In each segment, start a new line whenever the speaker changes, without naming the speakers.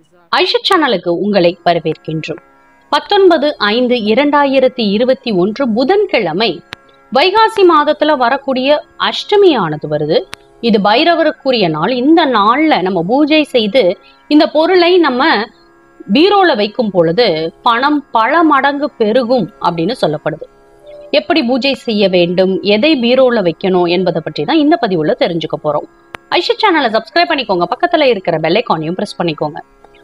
ஐஷா சேனலுக்கு உங்களை வரவேற்கின்றோம் பத்தொன்பது ஐந்து இரண்டாயிரத்தி இருபத்தி ஒன்று புதன்கிழமை வைகாசி மாதத்துல வரக்கூடிய அஷ்டமியானது வருது இது பைரவருக்குரிய நாள் இந்த நாள்ல நம்ம பூஜை செய்து இந்த பொருளை நம்ம பீரோல வைக்கும் பொழுது பணம் பல மடங்கு பெருகும் அப்படின்னு சொல்லப்படுது எப்படி பூஜை செய்ய வேண்டும் எதை பீரோல வைக்கணும் என்பதை பற்றி தான் இந்த பதிவுல தெரிஞ்சுக்க போறோம் ஐஷா சேனலை சப்ஸ்கிரைப் பண்ணிக்கோங்க பக்கத்துல இருக்கிற பெல் ஐக்கானையும் பிரஸ் பண்ணிக்கோங்க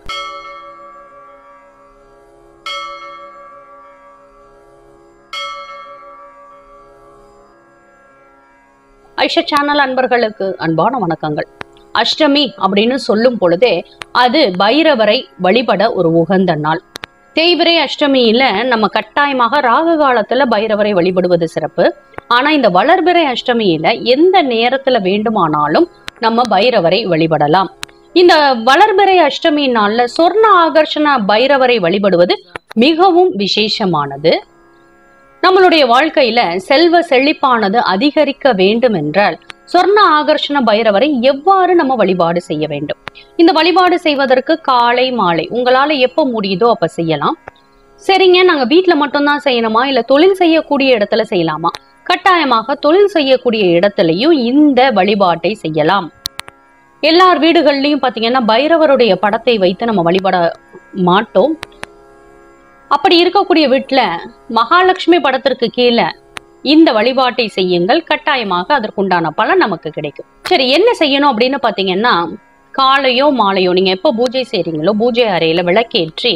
ஐஷா சேனல் அன்பர்களுக்கு அன்பான வணக்கங்கள் அஷ்டமி அப்படின்னு சொல்லும் பொழுதே அது பைரவரை வழிபட ஒரு உகந்த நாள் தேய்பிரை அஷ்டமியில நம்ம கட்டாயமாக ராகு காலத்துல பைரவரை வழிபடுவது சிறப்பு ஆனா இந்த வளர்பிறை அஷ்டமியில எந்த நேரத்துல வேண்டுமானாலும் நம்ம பைரவரை வழிபடலாம் இந்த வளர்பிறை அஷ்டமி நாள்ல சொர்ண ஆகர்ஷண பைரவரை வழிபடுவது மிகவும் விசேஷமானது நம்மளுடைய வாழ்க்கையில செல்வ செழிப்பானது அதிகரிக்க வேண்டும் என்றால் சொர்ண ஆகர்ஷண பைரவரை எவ்வாறு நம்ம வழிபாடு செய்ய வேண்டும் இந்த வழிபாடு செய்வதற்கு காலை மாலை உங்களால எப்ப முடியுதோ அப்ப செய்யலாம் சரிங்க நாங்க வீட்ல மட்டும்தான் செய்யணுமா இல்ல தொழில் செய்யக்கூடிய இடத்துல செய்யலாமா கட்டாயமாக தொழில் செய்யக்கூடிய இடத்துலயும் இந்த வழிபாட்டை செய்யலாம் எல்லார் வீடுகள்லயும் பாத்தீங்கன்னா பைரவருடைய படத்தை வைத்து நம்ம வழிபட மாட்டோம் அப்படி இருக்கக்கூடிய வீட்டுல மகாலட்சுமி படத்திற்கு கீழே இந்த வழிபாட்டை செய்யுங்கள் கட்டாயமாக அதற்குண்டான பலன் நமக்கு கிடைக்கும் சரி என்ன செய்யணும் அப்படின்னு பாத்தீங்கன்னா காலையோ மாலையோ நீங்க எப்போ பூஜை செய்றீங்களோ பூஜை அறையில விளக்கேற்றி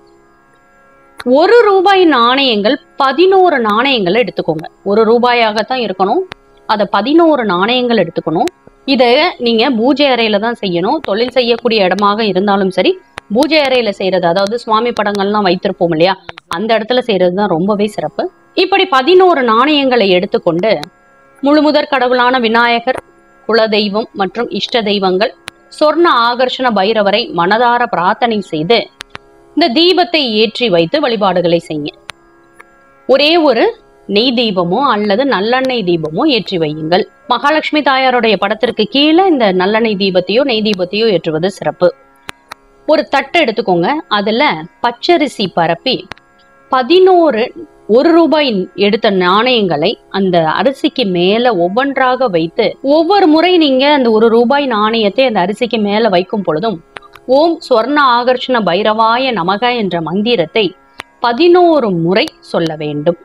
ஒரு ரூபாய் நாணயங்கள் பதினோரு நாணயங்களை எடுத்துக்கோங்க ஒரு ரூபாயாகத்தான் இருக்கணும் அதை பதினோரு நாணயங்கள் எடுத்துக்கணும் இத நீங்க பூஜை அறையில தான் செய்யணும் தொழில் செய்யக்கூடிய இடமாக இருந்தாலும் சரி பூஜை அறையில செய்யறது அதாவது சுவாமி படங்கள்லாம் வைத்திருப்போம் இல்லையா அந்த இடத்துல செய்யறது தான் ரொம்பவே சிறப்பு இப்படி பதினோரு நாணயங்களை எடுத்துக்கொண்டு முழுமுதற் கடவுளான விநாயகர் குலதெய்வம் மற்றும் இஷ்ட தெய்வங்கள் சொர்ண ஆகர்ஷண பைரவரை மனதார பிரார்த்தனை செய்து இந்த தீபத்தை ஏற்றி வைத்து வழிபாடுகளை செய்ய ஒரே ஒரு நெய் தீபமோ அல்லது நல்லெண்ணெய் தீபமோ ஏற்றி வையுங்கள் மகாலட்சுமி தாயாருடைய படத்திற்கு கீழே இந்த நல்லெண்ணெய் தீபத்தையோ நெய் தீபத்தையோ ஏற்றுவது சிறப்பு ஒரு தட்டு எடுத்துக்கோங்க அதுல பச்சரிசி பரப்பி பதினோரு ஒரு ரூபாய் எடுத்த நாணயங்களை அந்த அரிசிக்கு மேல ஒவ்வொன்றாக வைத்து ஒவ்வொரு முறை நீங்க அந்த ஒரு ரூபாய் நாணயத்தை அந்த அரிசிக்கு மேல வைக்கும் பொழுதும் ஓம் ஸ்வர்ண ஆகர்ஷண பைரவாய நமக என்ற மந்திரத்தை பதினோரு முறை சொல்ல வேண்டும்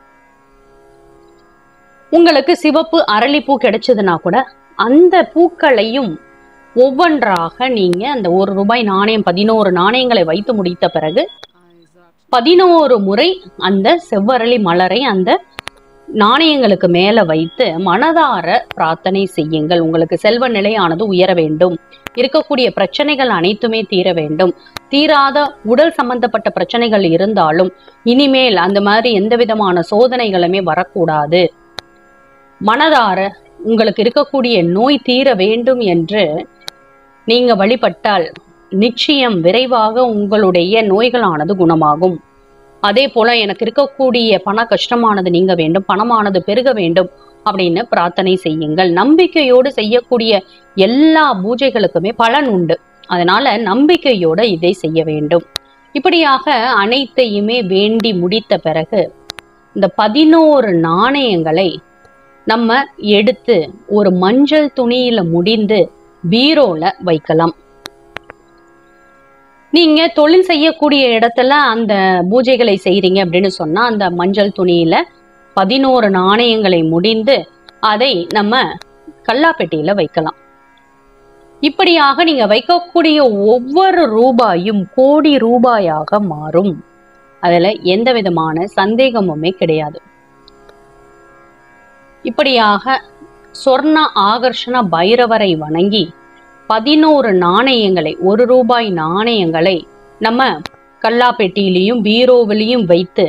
உங்களுக்கு சிவப்பு அரளிப்பூ கிடைச்சதுன்னா கூட அந்த பூக்களையும் ஒவ்வொன்றாக நீங்க அந்த ஒரு ரூபாய் நாணயம் பதினோரு நாணயங்களை வைத்து முடித்த பிறகு பதினோரு முறை அந்த செவ்வரளி மலரை அந்த நாணயங்களுக்கு மேல வைத்து மனதார பிரார்த்தனை செய்யுங்கள் உங்களுக்கு செல்வ நிலையானது உயர வேண்டும் இருக்கக்கூடிய பிரச்சனைகள் அனைத்துமே தீர வேண்டும் தீராத உடல் சம்பந்தப்பட்ட பிரச்சனைகள் இருந்தாலும் இனிமேல் அந்த மாதிரி எந்த விதமான சோதனைகளுமே வரக்கூடாது மனதார உங்களுக்கு இருக்கக்கூடிய நோய் தீர வேண்டும் என்று நீங்க வழிபட்டால் நிச்சயம் விரைவாக உங்களுடைய நோய்களானது குணமாகும் அதே போல எனக்கு இருக்கக்கூடிய பண கஷ்டமானது நீங்க வேண்டும் பணமானது பெருக வேண்டும் அப்படின்னு பிரார்த்தனை செய்யுங்கள் நம்பிக்கையோடு செய்யக்கூடிய எல்லா பூஜைகளுக்குமே பலன் உண்டு அதனால நம்பிக்கையோட இதை செய்ய வேண்டும் இப்படியாக அனைத்தையுமே வேண்டி முடித்த பிறகு இந்த பதினோரு நாணயங்களை நம்ம எடுத்து ஒரு மஞ்சள் துணியில முடிந்து பீரோல வைக்கலாம் நீங்க தொழில் செய்யக்கூடிய இடத்துல அந்த பூஜைகளை செய்றீங்க அப்படின்னு சொன்னா அந்த மஞ்சள் துணியில பதினோரு நாணயங்களை முடிந்து அதை நம்ம கல்லாப்பெட்டியில வைக்கலாம் இப்படியாக நீங்க வைக்கக்கூடிய ஒவ்வொரு ரூபாயும் கோடி ரூபாயாக மாறும் அதுல எந்த விதமான சந்தேகமுமே கிடையாது இப்படியாக சொர்ண ஆகர்ஷண பைரவரை வணங்கி பதினோரு நாணயங்களை ஒரு ரூபாய் நாணயங்களை நம்ம கல்லாப்பெட்டியிலையும் பீரோவிலையும் வைத்து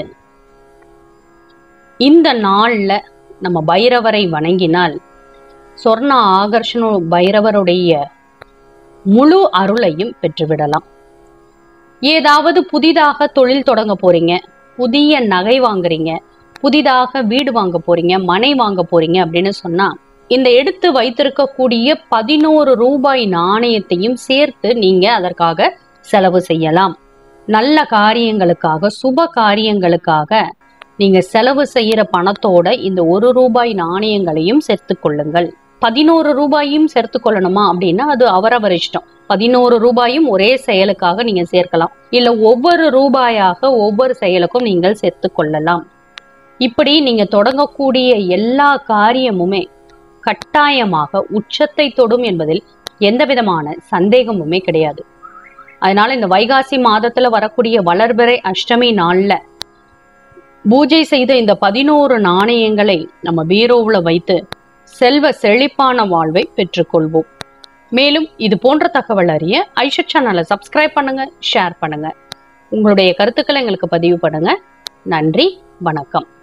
இந்த நாள்ல நம்ம பைரவரை வணங்கினால் சொர்ண ஆகர்ஷண பைரவருடைய முழு அருளையும் பெற்றுவிடலாம் ஏதாவது புதிதாக தொழில் தொடங்க போறீங்க புதிய நகை வாங்குறீங்க புதிதாக வீடு வாங்க போறீங்க மனை வாங்க போறீங்க அப்படின்னு சொன்னா இந்த எடுத்து வைத்திருக்கக்கூடிய பதினோரு ரூபாய் நாணயத்தையும் சேர்த்து நீங்க அதற்காக செலவு செய்யலாம் நல்ல காரியங்களுக்காக சுப காரியங்களுக்காக நீங்க செலவு செய்யற பணத்தோட இந்த ஒரு ரூபாய் நாணயங்களையும் சேர்த்து கொள்ளுங்கள் பதினோரு ரூபாயும் சேர்த்து கொள்ளணுமா அப்படின்னா அது அவரவர் இஷ்டம் பதினோரு ரூபாயும் ஒரே செயலுக்காக நீங்க சேர்க்கலாம் இல்ல ஒவ்வொரு ரூபாயாக ஒவ்வொரு செயலுக்கும் நீங்கள் சேர்த்து கொள்ளலாம் இப்படி நீங்க தொடங்கக்கூடிய எல்லா காரியமுமே கட்டாயமாக உச்சத்தை தொடும் என்பதில் எந்த விதமான சந்தேகமுமே கிடையாது அதனால இந்த வைகாசி மாதத்துல வரக்கூடிய வளர்பிறை அஷ்டமி நாள்ல பூஜை செய்த இந்த பதினோரு நாணயங்களை நம்ம பீரோவுல வைத்து செல்வ செழிப்பான வாழ்வை பெற்றுக்கொள்வோம் மேலும் இது போன்ற தகவல் அறிய ஐஷட் சேனலை சப்ஸ்கிரைப் பண்ணுங்க ஷேர் பண்ணுங்க உங்களுடைய கருத்துக்களை எங்களுக்கு பதிவு பண்ணுங்க நன்றி வணக்கம்